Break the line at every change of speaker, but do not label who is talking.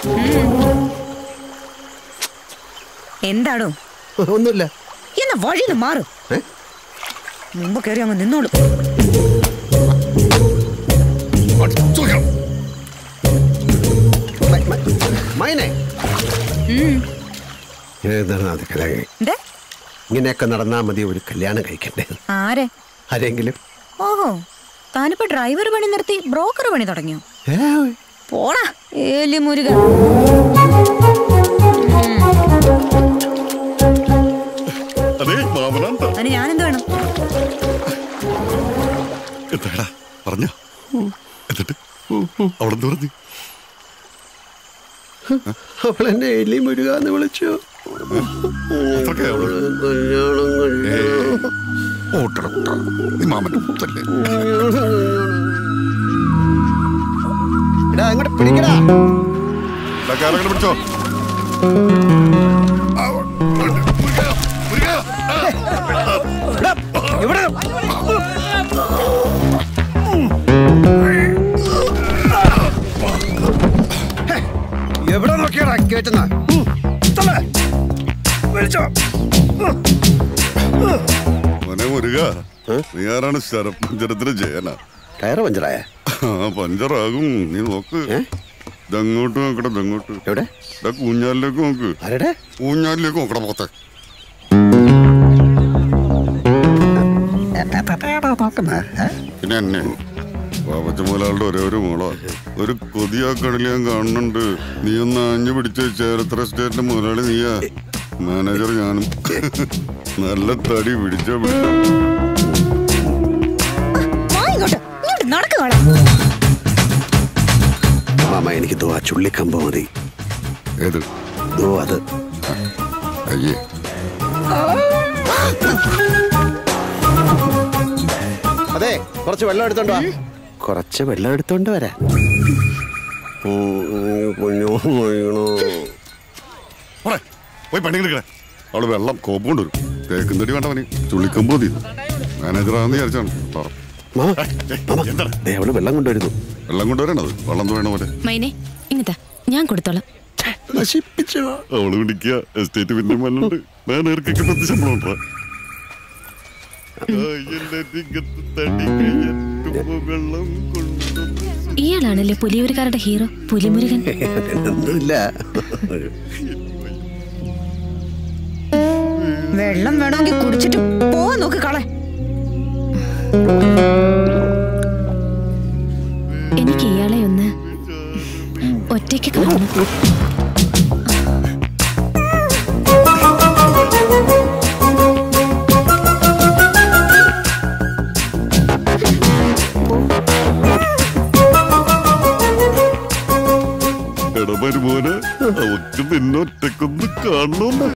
എന്താടോ
ഒന്നുമില്ല
എന്ന വഴിന്ന് മാറും
ഏ?
മുമ്പ് കയറി അങ്ങ് നിന്നോളൂ
മ- മ- മൈനെ ഏതാണ് അത് കലകെ
എന്തേ
ഇങ്ങനെയൊക്കെ നടന്നാ മതി ഒരു കല്യാണം കഴിക്കണ്ടേ
ആരെ
ആരെങ്കിലും
ഓഹോ താനിപ്പോ ഡ്രൈവർ പണി നിർത്തി ബ്രോക്കർ പണി തുടങ്ങിയോ
ഏ,
പോടാ ഏലി മുരുക
അതെ മാമനാന്താ
അതിന് ഞാനെന്ത് വേണം
എന്താടാ പറഞ്ഞ എന്നിട്ട് അവിടെ എന്ത് പറഞ്ഞു
അവൾ എന്നെ എലി മുരുക എന്ന് വിളിച്ചു
അത്രക്കേ അവള്
കല്യാണം കഴിക്കണം.
ഓട്ടട ഓട്ട നീ മാമന്റെ മുത്തല്ലേ
എടാ അങ്ങോട്ട് പിടിക്കടാ
ഇതാ കാലങ്ങനെ പിടിച്ചോ ആ, മുരുകാ, മുരുകാ.
എടാ, ഇവിടെ ഹേ, എവിടെ നോക്കിയാടാ കേറ്റുന്ന വിളിച്ചോ
മോനെ മുരുക നീ ആരാണ് ശരം പഞ്ചരത്തിന് ജയനാ
ടയറ് പഞ്ചറായ
ആ പഞ്ചറാകും നീ നോക്ക്
ഏ?
ഇതങ്ങോട്ട് നോക്കട്ടെ ഇതങ്ങോട്ട്
എവിടെ
ഇതാ ഊഞ്ഞാലിലേക്ക് നോക്ക്
ആരുടെ
ഊഞ്ഞാലിലേക്ക് നോക്കട പോത്തെ പിന്നെ എന്നെ പാപ്പച്ച മുതലാളുടെ ഒരേ ഒരു മോളാ ഒരു കൊതിയാ കടല് ഞാൻ കാണുന്നുണ്ട് നീ ഒന്ന് ആഞ്ഞു പിടിച്ച ചേരത്ര സ്റ്റേറ്റിന്റെ മുതലാളി നീയാ മാനേജർ ഞാനും നല്ല തടി പിടിച്ചാ പിടിച്ച
വാ ഇങ്ങോട്ട് ഇങ്ങോട്ട് നടക്കുവാളെ
മാമ എനിക്ക് ദോ ആ ചുള്ളിക്കമ്പ് മതി
ഏത്
ദോ അത്
അയ്യേ
അതെ കുറച്ച് വെള്ളം എടുത്തോണ്ട് വാ കുറച്ച് വെള്ളം എടുത്തോണ്ട് വരാൻ കുഞ്ഞു വീണു.
പോടെ, പോയി പണി എടുക്കണേ അവള് വെള്ളം കോപ്പ് കൊണ്ടുവരും തേക്കും തടി വേണ്ട പണി ചുള്ളിക്കമ്പോ മതി മാനേജറാന്ന് വിചാരിച്ചാണ് പറ.
മാമ
ഏയ്,
മാമ
എന്താണ്
ദേ അവള് വെള്ളം കൊണ്ടുവരുന്നു
വെള്ളം കൊണ്ടുവരണത് വെള്ളം വേണ പോലെ
മൈനെ ഇങ്ങത്താ ഞാൻ കൊടുത്തോളാം
നശിപ്പിച്ചോ
അവള് പിടിക്കുക എസ്റ്റേറ്റ് പിന്നെ മല്ലുണ്ട് മാനേജർക്കൊക്കെ പത്ത് ശമ്പളം ഉണ്ടോ വെള്ളം കൊണ്ടുവന്ന്
ഇയാളാണല്ലേ പുലിയൂരുകാരുടെ ഹീറോ പുലിമുരുകൻ
ഒന്നുമില്ല
വെള്ളം വേണമെങ്കിൽ കുടിച്ചിട്ട് പോവാൻ നോക്ക് കളെ
എനിക്ക് ഇയാളെ ഒന്ന് ഒറ്റയ്ക്ക് കാണണം
എടാ മരുമോനെ അവക്ക് നിന്നെ ഒറ്റക്കൊന്ന് കാണണം